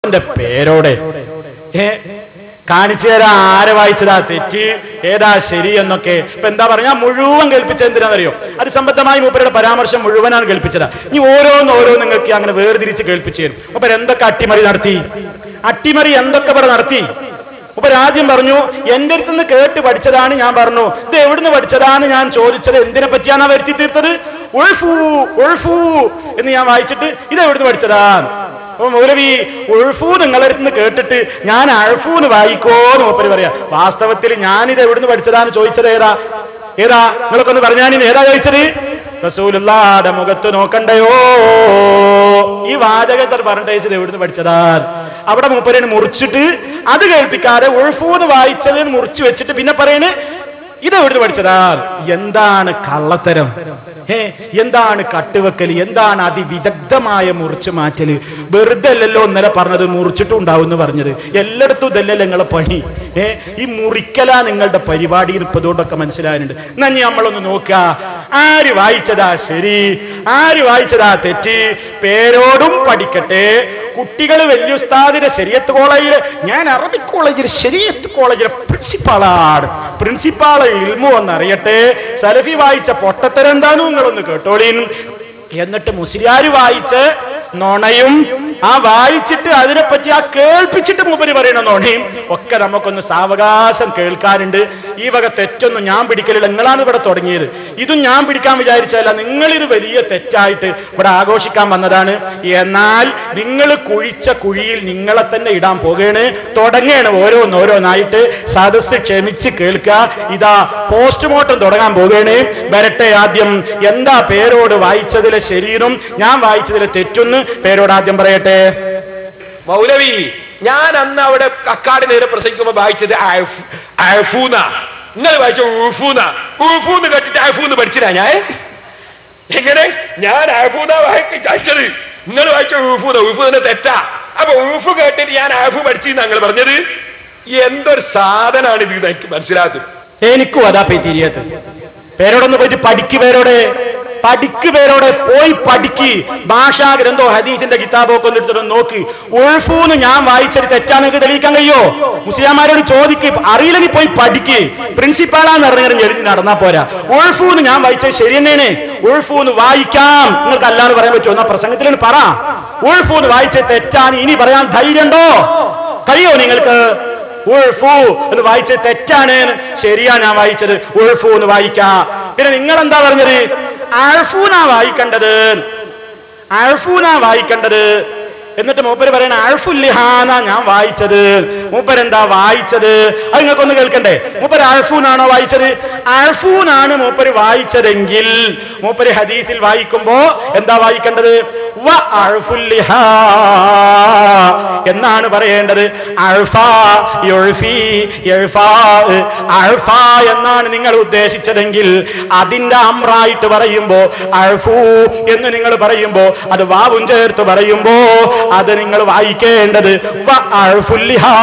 എന്റെ പേരോടെ ഏ കാണിച്ചു തരാം ആരെ വായിച്ചതാ തെറ്റ് ഏതാ ശരി എന്നൊക്കെ ഇപ്പൊ എന്താ പറഞ്ഞാ മുഴുവൻ കേൾപ്പിച്ചത് എന്തിനാണെന്നറിയോ അത് സംബന്ധമായി മൂപ്പരുടെ പരാമർശം മുഴുവനാണ് കേൾപ്പിച്ചത് ഇനി ഓരോന്ന് ഓരോ നിങ്ങൾക്ക് അങ്ങനെ വേർതിരിച്ച് കേൾപ്പിച്ചു തരും മൂപ്പർ എന്തൊക്കെ അട്ടിമറി നടത്തി അട്ടിമറി എന്തൊക്കെ ഇവിടെ നടത്തി മൂപ്പർ ആദ്യം പറഞ്ഞു എന്റെ അടുത്ത് നിന്ന് കേട്ട് പഠിച്ചതാണ് ഞാൻ പറഞ്ഞു ഇത് എവിടുന്ന് പഠിച്ചതാണ് ഞാൻ ചോദിച്ചത് എന്തിനെ പറ്റിയാണ് വരുത്തി തീർത്തത് ഉൾഫൂ ഉൾഫൂ എന്ന് ഞാൻ വായിച്ചിട്ട് ഇത് എവിടുന്ന് പഠിച്ചതാ അപ്പൊ മൗലവി ഉൾഫൂ നിങ്ങളുടെ അടുത്ത് നിന്ന് കേട്ടിട്ട് ഞാൻ അഴഫൂന്ന് വായിക്കോന്ന് മൂപ്പര് പറയാ വാസ്തവത്തിൽ ഞാനിത് എവിടുന്ന് പഠിച്ചതാന്ന് ചോദിച്ചത് ഏതാ ഏതാ നിങ്ങളൊക്കെ ഒന്ന് പറഞ്ഞാൽ ഏതാ ചോദിച്ചത് റസൂലുള്ളാടെ മുഖത്ത് നോക്കണ്ടയോ ഈ വാചകത്തിൽ പറഞ്ഞിട്ട് എവിടുന്ന് പഠിച്ചതാ അവിടെ മൂപ്പരന് മുറിച്ചിട്ട് അത് കേൾപ്പിക്കാതെ ഉൾഫൂന്ന് വായിച്ചത് മുറിച്ച് വെച്ചിട്ട് പിന്നെ പറയണ് ഇത് എവിടുന്ന് പഠിച്ചതാ എന്താണ് കള്ളത്തരം ഏ എന്താണ് കട്ടുവെക്കല് എന്താണ് അതിവിദഗ്ധമായ മുറിച്ചു മാറ്റല് വെറുതെ അല്ലല്ലോ ഇന്നലെ പറഞ്ഞത് മുറിച്ചിട്ടും ഉണ്ടാവും എന്ന് പറഞ്ഞത് എല്ലായിടത്തും ഇതല്ലല്ലോ നിങ്ങളെ പണി ഏ ഈ മുറിക്കലാ നിങ്ങളുടെ പരിപാടി ഇപ്പതുകൊണ്ടൊക്കെ മനസ്സിലാകുന്നുണ്ട് എന്നാ ഇനി നമ്മളൊന്ന് നോക്കുക ആര് വായിച്ചതാ ശരി ആര് വായിച്ചതാ തെറ്റ് പേരോടും പഠിക്കട്ടെ കുട്ടികൾ വലിയ ഉസ്താദിന്റെ ശരിയത്ത് കോളേജില് ഞാൻ അറബിക് കോളേജിൽ ശരിയത്ത് കോളേജിലെ പ്രിൻസിപ്പാളാണ് പ്രിൻസിപ്പാളെ ഇൽമു എന്നറിയട്ടെ സലഫി വായിച്ച പൊട്ടത്തരം എന്താണെന്ന് നിങ്ങളൊന്ന് കേട്ടോളീൻ എന്നിട്ട് മുസ്ലിയാര് വായിച്ച് നുണയും ആ വായിച്ചിട്ട് അതിനെപ്പറ്റി ആ കേൾപ്പിച്ചിട്ട് മൂപ്പര് പറയണ നുണയും ഒക്കെ നമുക്കൊന്ന് സാവകാശം കേൾക്കാനുണ്ട് ഈ വക തെറ്റൊന്നും ഞാൻ പിടിക്കലില്ല നിങ്ങളാണ് ഇവിടെ തുടങ്ങിയത് ഇതും ഞാൻ പിടിക്കാൻ വിചാരിച്ചല്ല നിങ്ങളിത് വലിയ തെറ്റായിട്ട് ഇവിടെ ആഘോഷിക്കാൻ വന്നതാണ് എന്നാൽ നിങ്ങൾ കുഴിച്ച കുഴിയിൽ നിങ്ങളെ തന്നെ ഇടാൻ പോകുകയാണ് തുടങ്ങുകയാണ് ഓരോന്നോരോന്നായിട്ട് സദസ്സ് ക്ഷമിച്ച് കേൾക്കുക ഇതാ പോസ്റ്റ്മോർട്ടം തുടങ്ങാൻ പോകുകയാണ് വരട്ടെ ആദ്യം എന്താ പേരോട് വായിച്ചതിലെ ശരീരം ഞാൻ വായിച്ചതിലെ തെറ്റൊന്ന് പേരോട് ആദ്യം പറയട്ടെ മൗലവി ഞാൻ അന്ന് അവിടെ കക്കാട് നേരെ പ്രസംഗിക്കുമ്പോ വായിച്ചത് അയഫ്- അയഫൂന നിങ്ങൾ വായിച്ച ഊഫൂന ഊഫൂന്ന് കേട്ടിട്ട് അയഫൂന്ന് പഠിച്ചില്ല ഞാൻ എങ്ങനെ ഞാൻ അയഫൂന വായിച്ചത് നിങ്ങൾ വായിച്ച ഊഫൂന ഊഫൂന്നെ തെറ്റാ അപ്പൊ ഊഫ് കേട്ടിട്ട് ഞാൻ അയഫു പഠിച്ചു ഞങ്ങൾ പറഞ്ഞത് എന്തൊരു സാധനാണ് ഇത് എനിക്ക് മനസ്സിലാകും എനിക്കും അതാ പോയി തിരിയത്ത് പേരോടൊന്ന് പോയിട്ട് പഠിക്ക് പേരോടെ പഠിക്ക് പേരോടെ പോയി പഠിക്ക് ഭാഷാ ഗ്രന്ഥോ ഹദീസിന്റെ കിതാബോ ഒക്കെ ഒന്ന് എടുത്തിട്ട് നോക്ക് ഉൾഫൂന്ന് ഞാൻ വായിച്ചത് തെറ്റാണെന്ന് തെളിയിക്കാൻ കഴിയോ മുസ്ലിംമാരോട് ചോദിക്ക് അറിയില്ലെങ്കിൽ പോയി പഠിക്ക് പ്രിൻസിപ്പാളാന്ന് ഇറങ്ങി എഴുതി നടന്നാ പോരാ ഉൾഫൂന്ന് ഞാൻ വായിച്ചത് ശരി തന്നെയാണ് ഉൾഫൂന്ന് വായിക്കാം നിങ്ങൾക്ക് അല്ലാന്ന് പറയാൻ പറ്റുമോ എന്നാ പ്രസംഗത്തിൽ പറ ഉൾഫൂന്ന് വായിച്ചത് തെറ്റാണ് ഇനി പറയാൻ ധൈര്യമുണ്ടോ കഴിയോ നിങ്ങൾക്ക് ഉൾഫു എന്ന് വായിച്ചത് തെറ്റാണ് ശരിയാ ഞാൻ വായിച്ചത് ഉൾഫു എന്ന് വായിക്കാം പിന്നെ നിങ്ങൾ എന്താ പറഞ്ഞത് അൾഫൂനാ വായിക്കേണ്ടത് അൾഫൂനാ വായിക്കേണ്ടത് എന്നിട്ട് മൂപ്പര് പറയണ അൾഫുല്ലിഹാന ഞാൻ വായിച്ചത് മൂപ്പരെന്താ വായിച്ചത് അത് നിങ്ങൾക്കൊന്ന് കേൾക്കണ്ടേ മൂപ്പര് അൾഫൂനാണോ വായിച്ചത് അൾഫൂനാണ് മൂപ്പര് വായിച്ചതെങ്കിൽ മൂപ്പര് ഹദീസിൽ വായിക്കുമ്പോ എന്താ വായിക്കേണ്ടത് വ അൾഫുല്ലിഹാ എന്നാണ് പറയേണ്ടത് അൾഫ യുൾഫി യൾഫാ അൾഫ എന്നാണ് നിങ്ങൾ ഉദ്ദേശിച്ചതെങ്കിൽ അതിന്റെ അമ്രായിട്ട് പറയുമ്പോ അൾഫു എന്ന് നിങ്ങൾ പറയുമ്പോ അത് വാവും ചേർത്ത് പറയുമ്പോ അത് നിങ്ങൾ വായിക്കേണ്ടത് വ അൾഫുല്ലിഹാ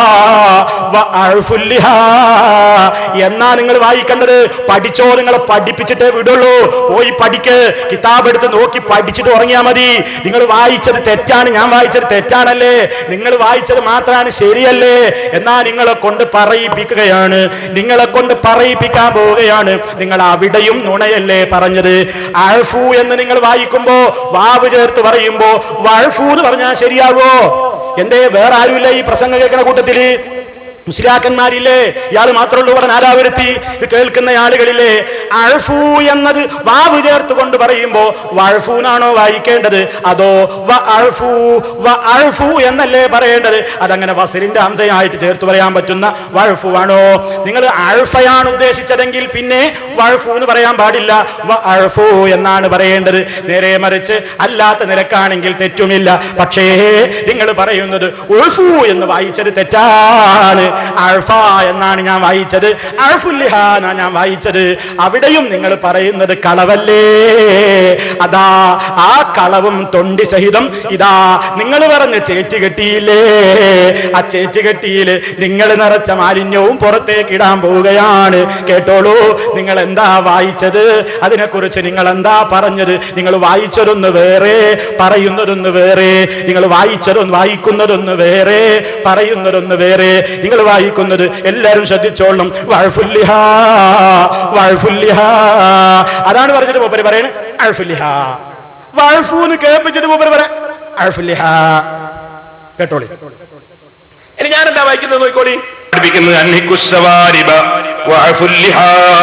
വ അൾഫുല്ലിഹാ എന്നാ നിങ്ങൾ വായിക്കേണ്ടത് പഠിച്ചോ നിങ്ങളെ പഠിപ്പിച്ചിട്ടേ വിടുള്ളൂ പോയി പഠിക്ക് കിതാബ് എടുത്ത് നോക്കി പഠിച്ചിട്ട് ഉറങ്ങിയാ മതി നിങ്ങൾ വായിച്ചത് തെറ്റാണ് ഞാൻ വായിച്ചത് തെറ്റാണല്ലേ നിങ്ങൾ വായിച്ചത് മാത്രമാണ് ശരിയല്ലേ എന്നാ നിങ്ങളെ കൊണ്ട് പറയിപ്പിക്കുകയാണ് നിങ്ങളെ കൊണ്ട് പറയിപ്പിക്കാൻ പോവുകയാണ് നിങ്ങൾ അവിടെയും നുണയല്ലേ പറഞ്ഞത് അൾഫു എന്ന് നിങ്ങൾ വായിക്കുമ്പോ വാവ് ചേർത്ത് പറയുമ്പോ വൾഫു എന്ന് പറഞ്ഞാൽ ശരിയാകോ എന്തേ വേറെ ആരുമില്ല ഈ പ്രസംഗം കേൾക്കുന്ന കൂട്ടത്തില് മുസ്ലിയാക്കന്മാരില്ലേ ഇയാൾ മാത്രമുള്ളൂ ഇവിടെ നാലാവരുത്തി ഇത് കേൾക്കുന്ന ആളുകളില്ലേ അൾഫു എന്നത് വാവ് ചേർത്ത് കൊണ്ട് പറയുമ്പോ വൾഫൂനാണോ വായിക്കേണ്ടത് അതോ വ അൾഫു വ അൾഫു എന്നല്ലേ പറയേണ്ടത് അതങ്ങനെ വസരിന്റെ അംശയായിട്ട് ചേർത്ത് പറയാൻ പറ്റുന്ന വൾഫു ആണോ നിങ്ങൾ അൾഫയാണ് ഉദ്ദേശിച്ചതെങ്കിൽ പിന്നെ വൾഫു എന്ന് പറയാൻ പാടില്ല വ അൾഫു എന്നാണ് പറയേണ്ടത് നേരെ മറിച്ച് അല്ലാത്ത നിലക്കാണെങ്കിൽ തെറ്റുമില്ല പക്ഷേ നിങ്ങൾ പറയുന്നത് ഉൾഫു എന്ന് വായിച്ചത് തെറ്റാണ് അൾഫ എന്നാണ് ഞാൻ വായിച്ചത് അൾഫുല്ലിഹ എന്നാണ് ഞാൻ വായിച്ചത് അവിടെയും നിങ്ങൾ പറയുന്നത് കളവല്ലേ അതാ ആ കളവും തൊണ്ടി സഹിതം ഇതാ നിങ്ങൾ പറഞ്ഞ ചേറ്റ് കെട്ടിയില്ലേ ആ ചേറ്റ് കെട്ടിയില് നിങ്ങൾ നിറച്ച മാലിന്യവും പുറത്തേക്ക് ഇടാൻ പോവുകയാണ് കേട്ടോളൂ നിങ്ങൾ എന്താ വായിച്ചത് അതിനെക്കുറിച്ച് നിങ്ങൾ എന്താ പറഞ്ഞത് നിങ്ങൾ വായിച്ചതൊന്ന് വേറെ പറയുന്നതൊന്ന് വേറെ നിങ്ങൾ വായിച്ചതൊന്ന് വായിക്കുന്നതൊന്ന് വേറെ പറയുന്നതൊന്ന് വേറെ നിങ്ങൾ വായിക്കുന്നത് എല്ലാവരും ശ്രദ്ധിച്ചോളും വഴഫുല്ലിഹ വഴഫുല്ലിഹ അതാണ് പറഞ്ഞിട്ട് മൂപ്പര് പറയുന്നത് അഴഫുല്ലിഹ വഴഫൂന്ന് കേൾപ്പിച്ചിട്ട് മൂപ്പര് പറയാം അഴഫുല്ലിഹ കേട്ടോളി ഇനി ഞാൻ എന്താ വായിക്കുന്നത് നോക്കിക്കോളി പഠിപ്പിക്കുന്നത് അന്നിക്കുസവാരിബ വഅഫുല്ലിഹ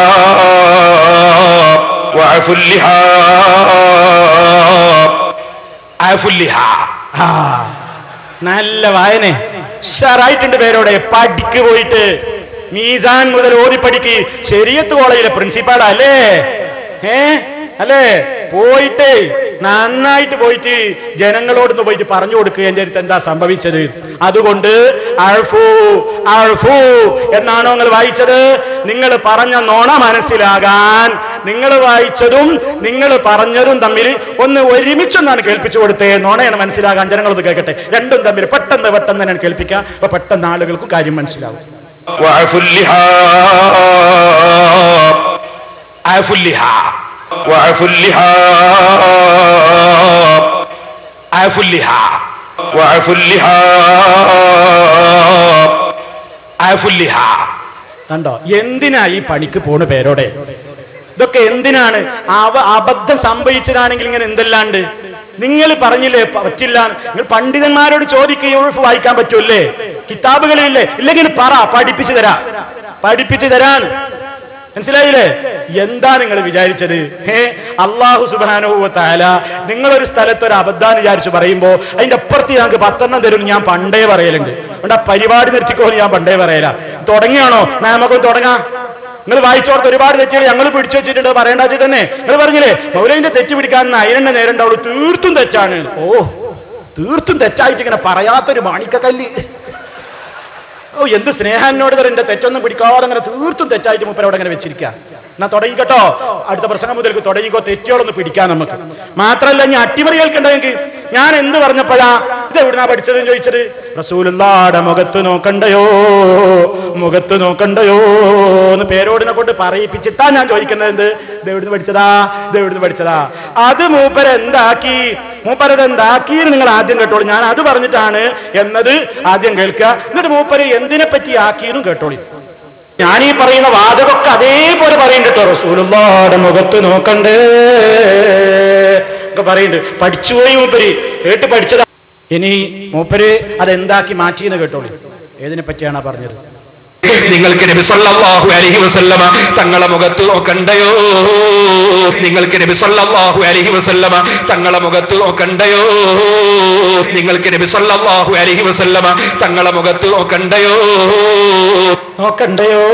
വഅഫുല്ലിഹ അഫുല്ലിഹ ആ, നല്ല വായന ഷറായിട്ടുണ്ട് പേരോടെ പഠിക്ക് പോയിട്ട് മീസാൻ മുതൽ ഓതി പഠിക്ക് ശരിയത്ത് കോളേജിലെ പ്രിൻസിപ്പാളാ അല്ലേ ഏ അല്ലേ പോയിട്ട് നന്നായിട്ട് പോയിട്ട് ജനങ്ങളോടൊന്ന് പോയിട്ട് പറഞ്ഞു കൊടുക്കുക എന്റെ അടുത്ത് എന്താ സംഭവിച്ചത് അതുകൊണ്ട് അഴ്ഫു അഴ്ഫു എന്നാണോ നിങ്ങൾ വായിച്ചത് നിങ്ങൾ പറഞ്ഞ നോണ മനസ്സിലാകാൻ നിങ്ങൾ വായിച്ചതും നിങ്ങൾ പറഞ്ഞതും തമ്മിൽ ഒന്ന് ഒരുമിച്ചൊന്നാണ് കേൾപ്പിച്ചു കൊടുത്തേ നോണയാണ് മനസ്സിലാകാൻ ജനങ്ങളത് കേൾക്കട്ടെ രണ്ടും തമ്മിൽ പെട്ടെന്ന് പെട്ടെന്ന് തന്നെ കേൾപ്പിക്കുക അപ്പൊ പെട്ടെന്ന് ആളുകൾക്ക് കാര്യം മനസ്സിലാവും വഅഫുല്ലിഹ അഫുല്ലിഹ വഅഫുല്ലിഹ അഫുല്ലിഹ വഅഫുല്ലിഹ അഫുല്ലിഹ കണ്ടോ എന്തിനാ ഈ പണിക്ക് പോണ പേരോടെ ഇതൊക്കെ എന്തിനാണ് അവ അബദ്ധം സംഭവിച്ചതാണെങ്കിൽ ഇങ്ങനെ എന്തെല്ലാണ്ട് നിങ്ങൾ പറഞ്ഞില്ലേ പറ്റില്ല നിങ്ങൾ പണ്ഡിതന്മാരോട് ചോദിക്കുക ഒഴുഫ് വായിക്കാൻ പറ്റൂല്ലേ കിതാബുകളില്ലേ ഇല്ലെങ്കിൽ പറ പഠിപ്പിച്ചു തരാ പഠിപ്പിച്ചു തരാൻ മനസ്സിലായില്ലേ എന്താ നിങ്ങൾ വിചാരിച്ചത് ഹേ അള്ളാഹു സുബാനുഭവത്തായ നിങ്ങളൊരു സ്ഥലത്ത് ഒരു അബദ്ധാന്ന് വിചാരിച്ചു പറയുമ്പോ അതിന്റെ അപ്പുറത്ത് ഞങ്ങൾക്ക് പത്തെണ്ണം തരും ഞാൻ പണ്ടേ പറയലുണ്ട് അതുകൊണ്ട് ആ പരിപാടി നിർത്തിക്കോ എന്ന് ഞാൻ പണ്ടേ പറയല തുടങ്ങിയാണോ നമുക്കൊന്ന് തുടങ്ങാം നിങ്ങൾ വായിച്ചോർത്ത് ഒരുപാട് തെറ്റുകൾ ഞങ്ങൾ പിടിച്ചു വെച്ചിട്ടുണ്ട് പറയേണ്ട വെച്ചിട്ട് തന്നെ നിങ്ങൾ പറഞ്ഞില്ലേ മൗലവിന്റെ തെറ്റ് പിടിക്കാൻ അതിനെന്നെ നേരം ഉണ്ടാവുള്ളൂ തീർത്തും തെറ്റാണ് ഓ തീർത്തും തെറ്റായിട്ട് ഇങ്ങനെ പറയാത്തൊരു മാണിക്കക്കല്ല് ഓ എന്ത് സ്നേഹാനോട് എന്റെ തെറ്റൊന്നും പിടിക്കാതെ അങ്ങനെ തീർത്തും തെറ്റായിട്ട് മൂപ്പർ അവിടെ അങ്ങനെ വെച്ചിരിക്കുക എന്നാ തുടങ്ങിക്കട്ടോ അടുത്ത പ്രസംഗം മുതൽക്ക് തുടങ്ങിക്കോ തെറ്റുകളൊന്ന് പിടിക്കാം നമുക്ക് മാത്രല്ല ഞാൻ അട്ടിമറി കേൾക്കണ്ടെങ്കിൽ ഞാൻ എന്ത് പറഞ്ഞപ്പോഴാ ഇത് എവിടുന്നാ പഠിച്ചതെന്ന് ചോദിച്ചത് റസൂലുള്ളാടെ മുഖത്ത് നോക്കണ്ടയോ മുഖത്ത് നോക്കണ്ടയോ എന്ന് പേരോടിനെ കൊണ്ട് പറയിപ്പിച്ചിട്ടാ ഞാൻ ചോദിക്കുന്നത് എന്ത് ഇത് എവിടുന്ന് പഠിച്ചതാ ഇത് എവിടുന്ന് പഠിച്ചതാ അത് മൂപ്പര് എന്താക്കി മൂപ്പരത് എന്താക്കി നിങ്ങൾ ആദ്യം കേട്ടോളൂ ഞാൻ അത് പറഞ്ഞിട്ടാണ് എന്നത് ആദ്യം കേൾക്കുക എന്നിട്ട് മൂപ്പര് എന്തിനെ പറ്റി ആക്കിയെന്നും കേട്ടോളി ഞാൻ ഈ പറയുന്ന വാചകമൊക്കെ അതേപോലെ പറയുന്നുണ്ട് കേട്ടോ റസൂലുള്ളാടെ മുഖത്ത് നോക്കണ്ടേ ഒക്കെ പറയുന്നുണ്ട് പഠിച്ചുപോയി മൂപ്പര് കേട്ട് പഠിച്ചതാ ഇനി മൂപ്പര് അതെന്താക്കി മാറ്റിയെന്ന് കേട്ടോളി ഏതിനെ പറ്റിയാണ് പറഞ്ഞത് നിങ്ങൾക്ക് നബി സല്ലല്ലാഹു അലൈഹി വസല്ലമ തങ്ങളെ മുഖത്ത് നോക്കണ്ടയോ നിങ്ങൾക്ക് നബി സല്ലല്ലാഹു അലൈഹി വസല്ലമ തങ്ങളെ മുഖത്ത് നോക്കണ്ടയോ നിങ്ങൾക്ക് നബി സല്ലല്ലാഹു അലൈഹി വസല്ലമ തങ്ങളെ മുഖത്ത് നോക്കണ്ടയോ നോക്കണ്ടയോ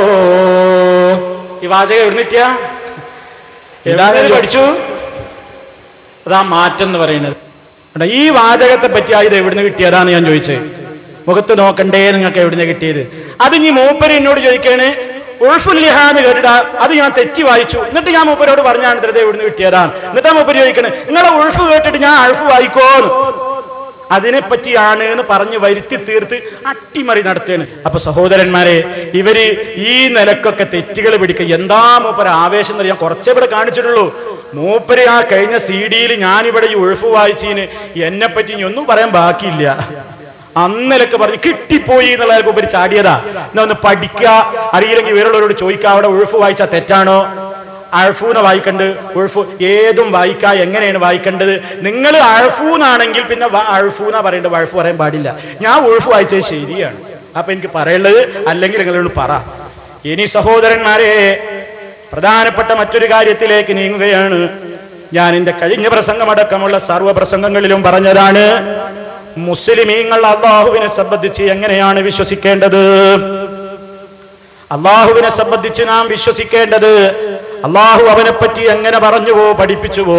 ഈ വാചകം എവിടുന്നിട്ടിയ എവിടുന്ന് പഠിച്ചു അതാ മാറ്റം എന്ന് പറയുന്നത് കണ്ടോ, ഈ വാചകത്തെ പറ്റി ഇത് എവിടുന്ന് കിട്ടിയതാണ് ഞാൻ ചോദിച്ചത് മുഖത്ത് നോക്കണ്ടേ നിങ്ങൾക്ക് എവിടുന്ന് കിട്ടിയത് അത് ഇനി മൂപ്പര് എന്നോട് ചോദിക്കാണ് ഉൾഫുല്ലിഹാന്ന് കേട്ടിട്ടാ അത് ഞാൻ തെറ്റി വായിച്ചു എന്നിട്ട് ഞാൻ മൂപ്പരോട് പറഞ്ഞാണ് ഇത് എവിടുന്ന് കിട്ടിയതാണ് എന്നിട്ടാ മൂപ്പര് ചോദിക്കണേ നിങ്ങളെ ഉൾഫ് കേട്ടിട്ട് ഞാൻ അൾഫ് വായിക്കോന്ന് അതിനെ പറ്റിയാണ് എന്ന് പറഞ്ഞ് വരുത്തി തീർത്ത് അട്ടിമറി നടത്തുകയാണ് അപ്പൊ സഹോദരന്മാരെ ഇവര് ഈ നിലക്കൊക്കെ തെറ്റുകൾ പിടിക്കുക എന്താ മൂപ്പര ആവേശം എന്ന് ഞാൻ കുറച്ചേ ഇവിടെ കാണിച്ചിട്ടുള്ളൂ മൂപ്പര് ആ കഴിഞ്ഞ സി ഡിയിൽ ഞാനിവിടെ ഈ ഒഴുഫ് വായിച്ചതിന് എന്നെ പറ്റി ഇനി ഒന്നും പറയാൻ ബാക്കിയില്ല അന്നലൊക്കെ പറഞ്ഞു കിട്ടിപ്പോയി എന്നുള്ള ഉപരി ചാടിയതാ എന്നാ ഒന്ന് പഠിക്കുക അറിയില്ലെങ്കിൽ വേറുള്ളവരോട് ചോദിക്കുക അവിടെ ഒഴുഫ് വായിച്ചാൽ തെറ്റാണോ അഴഫൂനെ വായിക്കണ്ട് ഉഴഫു ഏതും വായിക്ക എങ്ങനെയാണ് വായിക്കേണ്ടത് നിങ്ങൾ അഴഫൂന്നാണെങ്കിൽ പിന്നെ വ- അഴഫൂന്നാ പറയേണ്ടത് വഴഫ് പറയാൻ പാടില്ല ഞാൻ ഉഴഫ് വായിച്ചത് ശരിയാണ് അപ്പൊ എനിക്ക് പറയുള്ളത് അല്ലെങ്കിൽ നിങ്ങളോട് പറ ഇനി സഹോദരന്മാരെ പ്രധാനപ്പെട്ട മറ്റൊരു കാര്യത്തിലേക്ക് നീങ്ങുകയാണ് ഞാൻ എന്റെ കഴിഞ്ഞ പ്രസംഗമടക്കമുള്ള സർവ്വ പ്രസംഗങ്ങളിലും പറഞ്ഞതാണ് മുസ്ലിമീങ്ങൾ അള്ളാഹുവിനെ സംബന്ധിച്ച് എങ്ങനെയാണ് വിശ്വസിക്കേണ്ടത് അള്ളാഹുവിനെ സംബന്ധിച്ച് നാം വിശ്വസിക്കേണ്ടത് അള്ളാഹു അവനെ പറ്റി എങ്ങനെ പറഞ്ഞുവോ പഠിപ്പിച്ചുവോ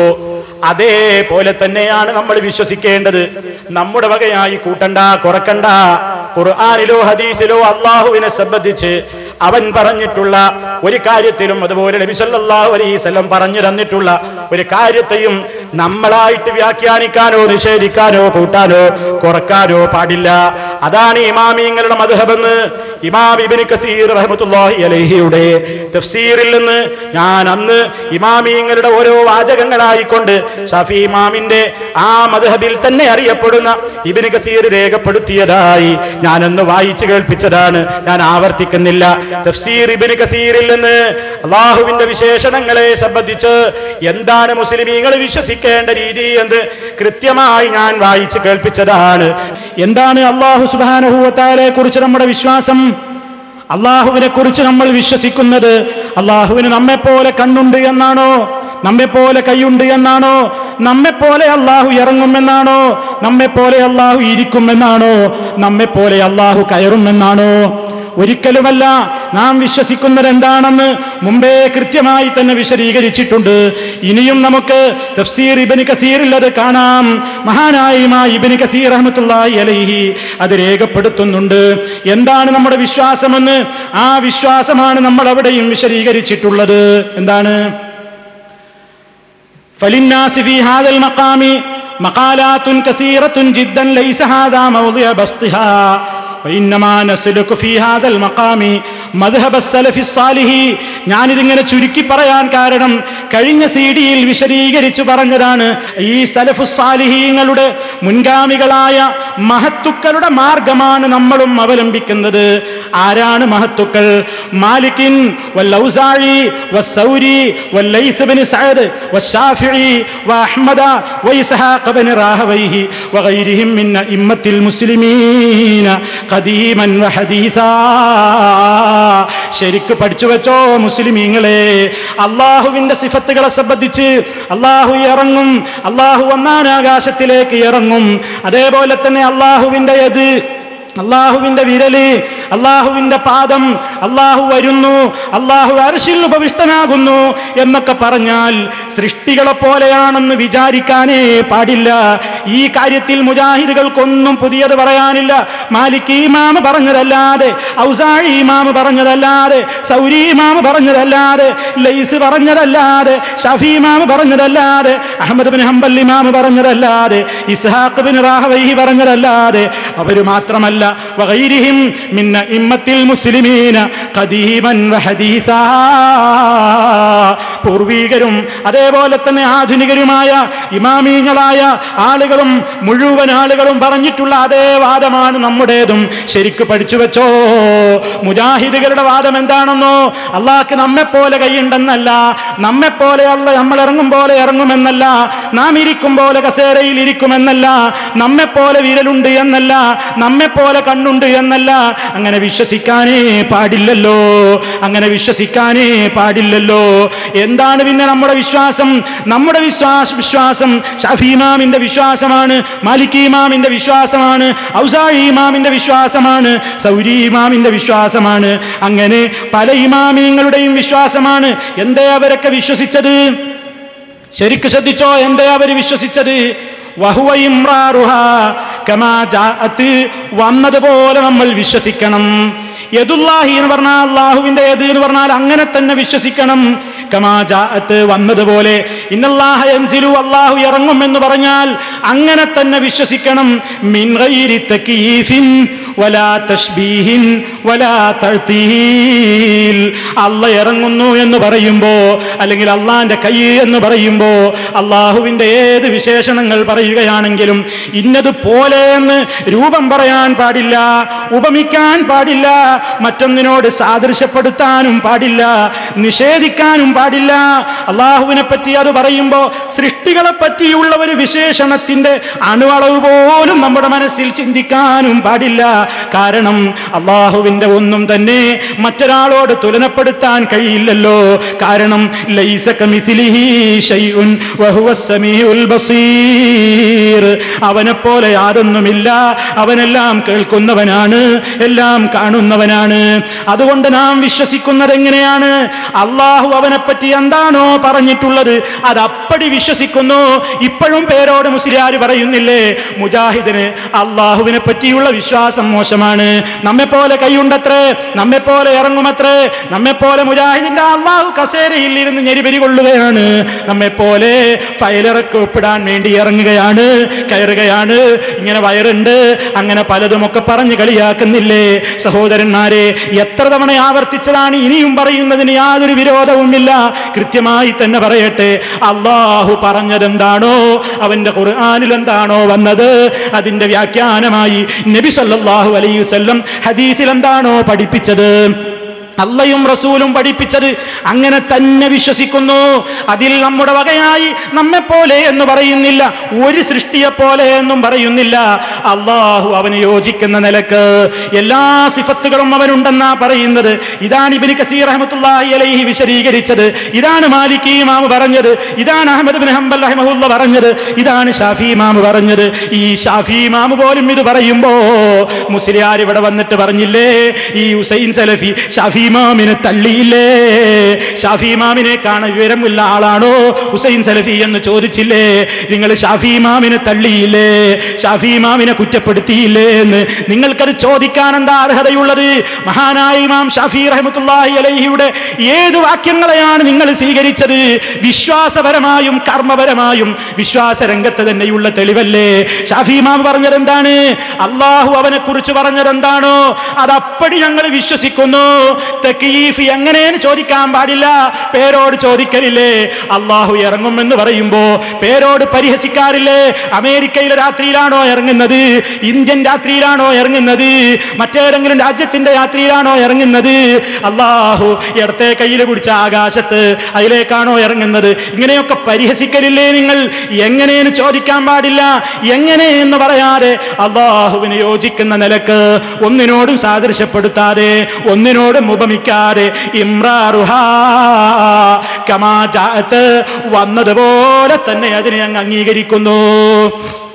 അതേപോലെ തന്നെയാണ് നമ്മൾ വിശ്വസിക്കേണ്ടത് നമ്മുടെ വകയായി കൂട്ടണ്ട കുറക്കണ്ട ഖുർആാനിലോ ഹദീസിലോ അള്ളാഹുവിനെ സംബന്ധിച്ച് അവൻ പറഞ്ഞിട്ടുള്ള ഒരു കാര്യത്തിലും അതുപോലെ നബി സല്ലല്ലാഹു അലൈഹി വസല്ലം പറഞ്ഞു തന്നിട്ടുള്ള ഒരു കാര്യത്തെയും നമ്മളായിട്ട് വ്യാഖ്യാനിക്കാനോ നിഷേധിക്കാനോ കൂട്ടാനോ കുറക്കാനോ പാടില്ല അതാണ് ഇമാമിങ്ങളുടെ മധുഹബെന്ന് ഇമാം ഇബ്നു കസീർ റഹ്മത്തുള്ളാഹി അലൈഹിയുടെ തഫ്സീറിൽ നിന്ന് ഞാൻ അന്ന് ഇമാമിങ്ങളുടെ ഓരോ വാചകങ്ങളായിക്കൊണ്ട് ഷഫി ഇമാമിന്റെ ആ മധുഹബിൽ തന്നെ അറിയപ്പെടുന്ന ഇബ്നു കസീർ രേഖപ്പെടുത്തിയതായി ഞാനന്ന് വായിച്ചു കേൾപ്പിച്ചതാണ് ഞാൻ ആവർത്തിക്കുന്നില്ല തഫ്സീർ ഇബ്നു കസീറിൽ നിന്ന് അള്ളാഹുവിന്റെ വിശേഷണങ്ങളെ സംബന്ധിച്ച് എന്താണ് മുസ്ലിമീങ്ങൾ വിശ്വസിക്കേണ്ട രീതി എന്ന് കൃത്യമായി ഞാൻ വായിച്ചു കേൾപ്പിച്ചതാണ് എന്താണ് അള്ളാഹു സുബാനുഭൂവത്താലെ കുറിച്ച് നമ്മുടെ വിശ്വാസം അള്ളാഹുവിനെ കുറിച്ച് നമ്മൾ വിശ്വസിക്കുന്നത് അള്ളാഹുവിന് നമ്മെപ്പോലെ കണ്ണുണ്ട് എന്നാണോ നമ്മെപ്പോലെ കൈയുണ്ട് എന്നാണോ നമ്മെപ്പോലെ അള്ളാഹു ഇറങ്ങുമെന്നാണോ നമ്മെപ്പോലെ അള്ളാഹു ഇരിക്കുമെന്നാണോ നമ്മെപ്പോലെ അള്ളാഹു കയറുമെന്നാണോ ഒരിക്കലുമല്ല നാം വിശ്വസിക്കുന്നത് എന്താണെന്ന് മുമ്പേ കൃത്യമായി തന്നെ വിശദീകരിച്ചിട്ടുണ്ട് ഇനിയും നമുക്ക് തഫ്സീർ ഇബിന് കസീറിൽ അത് കാണാം മഹാനായ ഇമാ ഇബിന് കസീർ അഹമ്മത്തുള്ളാഹി അലൈഹി അത് രേഖപ്പെടുത്തുന്നുണ്ട് എന്താണ് നമ്മുടെ വിശ്വാസമെന്ന് ആ വിശ്വാസമാണ് നമ്മൾ അവിടെയും വിശദീകരിച്ചിട്ടുള്ളത് എന്താണ് فللناس في هذا المقام مقالات كثيرة جدا ليس هذا موضع بسطها وإنما نسلك في هذا المقام مذهب السلف الصالح ഞാനിതിങ്ങനെ ചുരുക്കി പറയാൻ കാരണം കഴിഞ്ഞ സി ഡിയിൽ വിശദീകരിച്ചു പറഞ്ഞതാണ് ഈ സലഫു സാലിഹീങ്ങളുടെ മുൻഗാമികളായ മഹത്തുക്കളുടെ മാർഗമാണ് നമ്മളും അവലംബിക്കുന്നത് ആരാണ് മഹത്തുക്കൾ മാലിക്കിൻ വല്ലൗസാഴി വസ്സൗരി വല്ലൈസ് ബിൻ സഅദ് വശാഫിഈ വഅഹ്മദ വഇസ്ഹാഖ് ബിൻ റാഹവൈഹി വഗൈരിഹിം മിൻ ഇമ്മത്തിൽ മുസ്ലിമീന ഖദീമൻ വഹദീസാ ശരിക്ക് പഠിച്ചു വെച്ചോ മുസ്ലിമീങ്ങളെ അള്ളാഹുവിന്റെ സിഫത്തുകളെ സംബന്ധിച്ച് അള്ളാഹു ഇറങ്ങും അള്ളാഹു ഒന്നാം ആകാശത്തിലേക്ക് ഇറങ്ങും അതേപോലെ തന്നെ അള്ളാഹുവിന്റെ എത് അള്ളാഹുവിന്റെ വിരല് അള്ളാഹുവിന്റെ പാദം അള്ളാഹു വരുന്നു അള്ളാഹു അർശിൽ ഉപവിഷ്ടനാകുന്നു എന്നൊക്കെ പറഞ്ഞാൽ സൃഷ്ടികളെ പോലെയാണെന്ന് വിചാരിക്കാനേ പാടില്ല ഈ കാര്യത്തിൽ മുജാഹിദുകൾക്കൊന്നും പുതിയത് പറയാനില്ല മാലിക് ഇമാമ് പറഞ്ഞതല്ലാതെ ഔസാഴി ഇമാമ് പറഞ്ഞതല്ലാതെ സൗരി ഇമാമ് പറഞ്ഞതല്ലാതെ ലൈസ് പറഞ്ഞതല്ലാതെ ഷഫി ഇമാമ് പറഞ്ഞതല്ലാതെ അഹമ്മദ് ബിൻ ഹംബൽ ഇമാമ് പറഞ്ഞതല്ലാതെ ഇസ്ഹാഖ് ബിൻ റാഹവൈഹി പറഞ്ഞതല്ലാതെ അവര് മാത്രമല്ല വഗൈരിഹിം മിന്ന ഇമ്മത്തിൽ മുസ്ലിമീന ഖദീമൻ വഹദീസാ പൂർവീകരും അതേപോലെ തന്നെ ആധുനികരുമായ ഇമാമീങ്ങളായ ആളുകളും മുഴുവൻ ആളുകളും പറഞ്ഞിട്ടുള്ള അതേ വാദമാണ് നമ്മുടേതും ശരിക്ക് പഠിച്ചു വെച്ചോ മുജാഹിദുകളുടെ വാദം എന്താണെന്നോ അള്ളാഹ്ക്ക് നമ്മെ പോലെ കൈയുണ്ടെന്നല്ല നമ്മെ പോലെ അല്ല നമ്മൾ ഇറങ്ങും പോലെ ഇറങ്ങുമെന്നല്ല നാം ഇരിക്കും പോലെ കസേരയിൽ ഇരിക്കുമെന്നല്ല നമ്മെ പോലെ വിരലുണ്ട് എന്നല്ല നമ്മെ പോലെ കണ്ണുണ്ട് എന്നല്ല അങ്ങനെ വിശ്വസിക്കാനേ പാടില്ലല്ലോ അങ്ങനെ വിശ്വസിക്കാനേ പാടില്ലല്ലോ എന്താണ് പിന്നെ നമ്മുടെ വിശ്വാസം നമ്മുടെ വിശ്വാസ വിശ്വാസം ഷഫി ഇമാമിന്റെ വിശ്വാസമാണ് മാലിക് ഇമാമിന്റെ വിശ്വാസമാണ് ഔസായി ഇമാമിന്റെ വിശ്വാസമാണ് സൗരി ഇമാമിന്റെ വിശ്വാസമാണ് അങ്ങനെ പല ഇമാമിങ്ങളുടെയും വിശ്വാസമാണ് എന്തേ അവരൊക്കെ വിശ്വസിച്ചത് ശരിക്ക് ശ്രദ്ധിച്ചോ എന്തേ അവർ വിശ്വസിച്ചത് വഹുവ ഇമ്രാറുഹ കമാ ജാഅത്ത് വന്നതുപോലെ നമ്മൾ വിശ്വസിക്കണം യദുല്ലാഹി എന്ന് പറഞ്ഞാൽ അള്ളാഹുവിന്റെ ഏത് എന്ന് പറഞ്ഞാൽ അങ്ങനെ തന്നെ വിശ്വസിക്കണം കമാ ജാഅത്ത് വന്നതുപോലെ ഇന്നല്ലാഹ യൻസിലു അള്ളാഹു ഇറങ്ങും എന്ന് പറഞ്ഞാൽ അങ്ങനെ തന്നെ വിശ്വസിക്കണം മിൻ ഗൈരി തകീഫിൻ വലാ തശ്ബീഹിൻ വലാ തഴ്ത്തീൽ അല്ല ഇറങ്ങുന്നു എന്ന് പറയുമ്പോ അല്ലെങ്കിൽ അള്ളാന്റെ കൈ എന്ന് പറയുമ്പോ അള്ളാഹുവിന്റെ ഏത് വിശേഷണങ്ങൾ പറയുകയാണെങ്കിലും ഇന്നത് പോലെ എന്ന് രൂപം പറയാൻ പാടില്ല ഉപമിക്കാൻ പാടില്ല മറ്റൊന്നിനോട് സാദൃശ്യപ്പെടുത്താനും പാടില്ല നിഷേധിക്കാനും പാടില്ല അള്ളാഹുവിനെ പറ്റി അത് പറയുമ്പോ സൃഷ്ടികളെ പറ്റിയുള്ള ഒരു വിശേഷണത്തിന്റെ അണുവളവ് പോലും നമ്മുടെ മനസ്സിൽ ചിന്തിക്കാനും പാടില്ല കാരണം അള്ളാഹുവിന്റെ ഒന്നും തന്നെ മറ്റൊരാളോട് തുലനപ്പെടുത്താൻ കഴിയില്ലല്ലോ കാരണം ലൈസ കമിസിലിഹി ശൈഉൻ വഹുവ സമീഉൽ ബസീർ അവനെ പോലെ യാതൊന്നുമില്ല അവനെല്ലാം കേൾക്കുന്നവനാണ് എല്ലാം കാണുന്നവനാണ് അതുകൊണ്ട് നാം വിശ്വസിക്കുന്നത് എങ്ങനെയാണ് അള്ളാഹു അവനെ പറ്റി എന്താണോ പറഞ്ഞിട്ടുള്ളത് അത് അപ്പടി വിശ്വസിക്കുന്നു ഇപ്പോഴും പേരോട് മുസ്ലിയാർ പറയുന്നില്ലേ മുജാഹിദിന് അള്ളാഹുവിനെ പറ്റിയുള്ള വിശ്വാസം മോശമാണ് നമ്മെ പോലെ കൈയുണ്ടത്രേ നമ്മെ പോലെ ഇറങ്ങുമത്രേ നമ്മെ പോലെ മുജാഹിദിന്റെ അള്ളാഹു കസേരയിൽ ഇരുന്ന് ഞെരിപരി കൊള്ളുകയാണ് നമ്മെ പോലെ ഫയലിറക്ക് ഒപ്പിടാൻ വേണ്ടി ഇറങ്ങുകയാണ് കയറുകയാണ് ഇങ്ങനെ വയറുണ്ട് അങ്ങനെ പലതുമൊക്കെ പറഞ്ഞ് കളിയാക്കുന്നില്ലേ സഹോദരന്മാരെ എത്ര തവണ ആവർത്തിച്ചതാണ് ഇനിയും പറയുന്നതിന് യാതൊരു വിരോധവുമില്ല കൃത്യമായി തന്നെ പറയട്ടെ അള്ളാഹു പറഞ്ഞതെന്താണോ അവന്റെ ഖുർആാനിൽ എന്താണോ വന്നത് അതിന്റെ വ്യാഖ്യാനമായി നബി സല്ലല്ലാഹു അലൈഹി വസല്ലം ഹദീസിൽ എന്താണോ പഠിപ്പിച്ചത് അള്ളയും റസൂലും പഠിപ്പിച്ചത് അങ്ങനെ തന്നെ വിശ്വസിക്കുന്നു അതിൽ നമ്മുടെ വകയായി നമ്മെ പോലെ എന്ന് പറയുന്നില്ല ഒരു സൃഷ്ടിയെ പോലെ എന്നും പറയുന്നില്ല അള്ളാഹു അവന് യോജിക്കുന്ന നിലക്ക് എല്ലാ സിഫത്തുകളും അവനുണ്ടെന്നാ പറയുന്നത് ഇതാണ് ഇബിന് കസീർ റഹ്മത്തുള്ളാഹി അലൈഹി വിശദീകരിച്ചത് ഇതാണ് മാലിക് ഇമാം പറഞ്ഞത് ഇതാണ് അഹമ്മദ് ബിൻ ഹംബൽ റഹിമഹുല്ല പറഞ്ഞത് ഇതാണ് ഷാഫി ഇമാം പറഞ്ഞത് ഈ ഷാഫി ഇമാം പോലും ഇത് പറയുമ്പോ മുസ്ലിയാർ ഇവിടെ വന്നിട്ട് പറഞ്ഞില്ലേ ഈ ഹുസൈൻ സലഫി ഷാഫി ഇമാമിനെ തള്ളിയില്ലേ ഷാഫി ഇമാമിനെ കാണാൻ വിവരമുള്ള ആളാണോ ഹുസൈൻ സലഫി എന്ന് ചോദിച്ചില്ലേ നിങ്ങൾ ഷാഫി ഇമാമിനെ തള്ളിയില്ലേ ഷാഫി ഇമാമിനെ കുറ്റപ്പെടുത്തിയില്ലേ എന്ന് നിങ്ങൾക്കത് ചോദിക്കാൻ എന്താ അർഹതയുള്ളത് മഹാനായ ഇമാം ഷാഫി റഹ്മത്തുള്ളാഹി അലൈഹിയുടെ ഏത് വാക്യങ്ങളെയാണ് നിങ്ങൾ സ്വീകരിച്ചത് വിശ്വാസപരമായും കർമ്മപരമായും വിശ്വാസ രംഗത്ത് തന്നെയുള്ള തെളിവല്ലേ ഷാഫി ഇമാം പറഞ്ഞത് എന്താണ് അള്ളാഹു അവനെ കുറിച്ച് പറഞ്ഞത് എന്താണോ അതപ്പടി ഞങ്ങൾ വിശ്വസിക്കുന്നു തക്കീഫ് എങ്ങനെയെന്ന് ചോദിക്കാൻ പാടില്ല പേരോട് ചോദിക്കലില്ലേ അള്ളാഹു ഇറങ്ങുമെന്ന് പറയുമ്പോ പേരോട് പരിഹസിക്കാറില്ലേ അമേരിക്കയിലെ രാത്രിയിലാണോ ഇറങ്ങുന്നത് ഇന്ത്യൻ രാത്രിയിലാണോ ഇറങ്ങുന്നത് മറ്റേതെങ്കിലും രാജ്യത്തിന്റെ രാത്രിയിലാണോ ഇറങ്ങുന്നത് അള്ളാഹു ഇടത്തെ കയ്യിൽ പിടിച്ച ആകാശത്ത് അതിലേക്കാണോ ഇറങ്ങുന്നത് ഇങ്ങനെയൊക്കെ പരിഹസിക്കലില്ലേ നിങ്ങൾ എങ്ങനെയെന്ന് ചോദിക്കാൻ പാടില്ല എങ്ങനെ എന്ന് പറയാതെ അള്ളാഹുവിന് യോജിക്കുന്ന നിലക്ക് ഒന്നിനോടും സാദൃശ്യപ്പെടുത്താതെ ഒന്നിനോടും ഉപമിക്കാതെ ഇമ്രാറുഹാ കമാ ജാഅത്ത് വന്നതുപോലെ തന്നെ അതിനെ അങ്ങ് അംഗീകരിക്കുന്നു